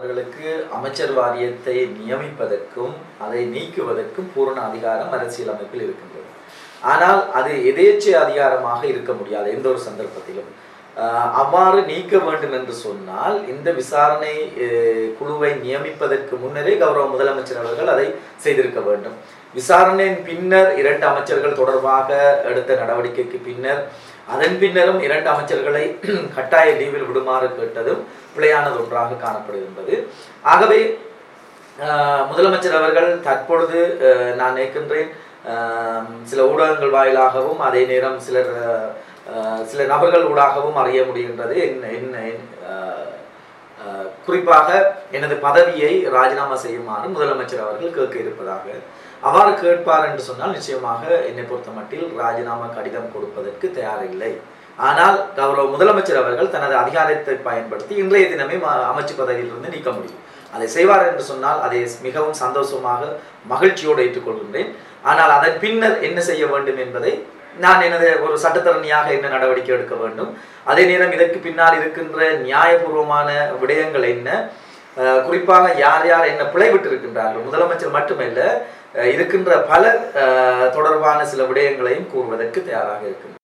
அவர்களுக்கு அமைச்சர் வாரியத்தை நியமிப்பதற்கும் அதை நீக்குவதற்கும் பூரண அதிகாரம் அரசியலமைப்பில் இருக்கின்றது ஆனால் அது எதேச்சை அதிகாரமாக இருக்க முடியாது எந்த ஒரு சந்தர்ப்பத்திலும் ஆஹ் அவ்வாறு நீக்க வேண்டும் என்று சொன்னால் இந்த விசாரணை அஹ், குழுவை நியமிப்பதற்கு முன்னரே கௌரவ முதலமைச்சர் அவர்கள் அதை செய்திருக்க வேண்டும் விசாரணையின் பின்னர் இரண்டு அமைச்சர்கள் தொடர்பாக எடுத்த நடவடிக்கைக்கு பின்னர் அதன் பின்னரும் இரண்டு அமைச்சர்களை கட்டாய லீவில் விடுமாறு கேட்டதும் பிழையானது ஒன்றாக காணப்படுகின்றது ஆகவே ஆஹ், முதலமைச்சர் அவர்கள் தற்பொழுது ஆஹ், நான் நினைக்கின்றேன் ஆஹ், சில ஊடகங்கள் வாயிலாகவும் அதே நேரம் சிலர் ஆஹ், சில நபர்கள் ஊடாகவும் அறிய முடிகின்றது என்ன என்ன ஆஹ், ஆஹ், குறிப்பாக எனது பதவியை ராஜினாமா செய்யுமாறு முதலமைச்சர் அவர்கள் கேட்க இருப்பதாக அவ்வாறு கேட்பார் என்று சொன்னால் நிச்சயமாக என்னை பொறுத்த மட்டில் ராஜினாமா கடிதம் கொடுப்பதற்கு தயாரில்லை ஆனால் கௌரவ முதலமைச்சர் அவர்கள் தனது அதிகாரத்தை பயன்படுத்தி இன்றைய தினமே ம- அமைச்சு பதவியிலிருந்து நீக்க முடியும் அதை செய்வார் என்று சொன்னால் அதை மிகவும் சந்தோஷமாக மகிழ்ச்சியோடு ஏற்றுக்கொள்கின்றேன் ஆனால் அதன் பின்னர் என்ன செய்ய வேண்டும் என்பதை நான் எனது ஒரு சட்டத்தரணியாக என்ன நடவடிக்கை எடுக்க வேண்டும் அதே நேரம் இதற்கு பின்னால் இருக்கின்ற நியாயபூர்வமான விடயங்கள் என்ன அஹ் குறிப்பாக யார் யார் என்ன பிழைவிட்டு இருக்கின்றார்கள் முதலமைச்சர் மட்டுமல்ல அஹ் இருக்கின்ற பலர் அஹ் தொடர்பான சில விடயங்களையும் கூறுவதற்கு தயாராக இருக்கின்றனர்